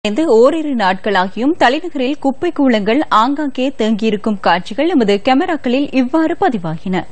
இருந்து ஓரிரு நாட்களாகியும் தலைநகரில் குப்பை கூளங்கள் ஆங்காங்கே தேங்கியிருக்கும் காட்சிகள் எமது கேமராக்களில் இவ்வாறு பதிவாகின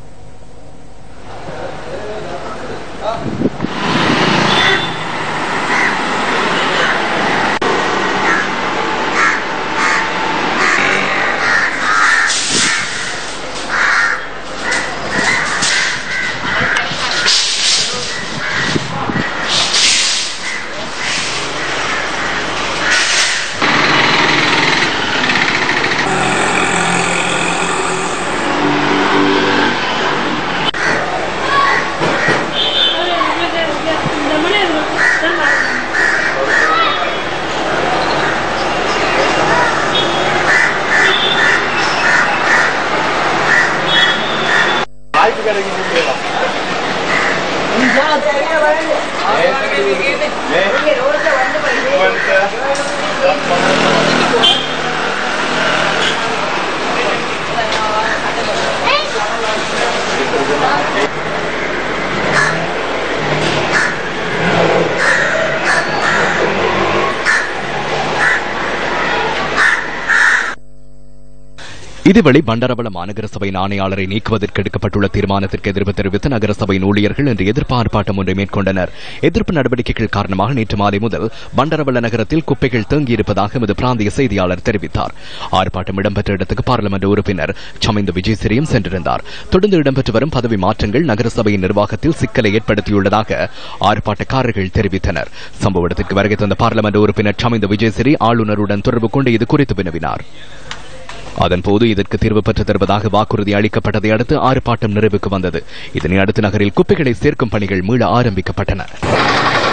இதேவேளை பண்டரவள மாநகர சபையின் ஆணையாளரை நீக்குவதற்கு எடுக்கப்பட்டுள்ள தீர்மானத்திற்கு எதிர்ப்பு தெரிவித்து நகர சபையின் ஊழியர்கள் இன்று எதிர்ப்பு ஆர்ப்பாட்டம் ஒன்றை மேற்கொண்டனர் எதிர்ப்பு நடவடிக்கைகள் காரணமாக நேற்று மாலை முதல் பண்டரவள நகரத்தில் குப்பைகள் தேங்கியிருப்பதாக எமது பிராந்திய செய்தியாளர் தெரிவித்தார் ஆர்ப்பாட்டம் இடம்பெற்ற இடத்துக்கு பாராளுமன்ற உறுப்பினர் சமிந்த விஜயசிறியும் சென்றிருந்தார் தொடர்ந்து இடம்பெற்று வரும் பதவி மாற்றங்கள் நகர சபையின் நிர்வாகத்தில் சிக்கலை ஏற்படுத்தியுள்ளதாக ஆர்ப்பாட்டக்காரர்கள் தெரிவித்தனர் சம்பவ இடத்திற்கு வருகை தந்த பாராளுமன்ற உறுப்பினர் சமிந்த விஜயசிறி ஆளுநருடன் தொடர்பு கொண்டு இது குறித்து வினவினார் அதன்போது இதற்கு தீர்வு பெற்று தருவதாக வாக்குறுதி அளிக்கப்பட்டதை அடுத்து ஆர்ப்பாட்டம் நிறைவுக்கு வந்தது இதனை அடுத்து நகரில் குப்பைகளை சேர்க்கும் பணிகள் மீள ஆரம்பிக்கப்பட்டன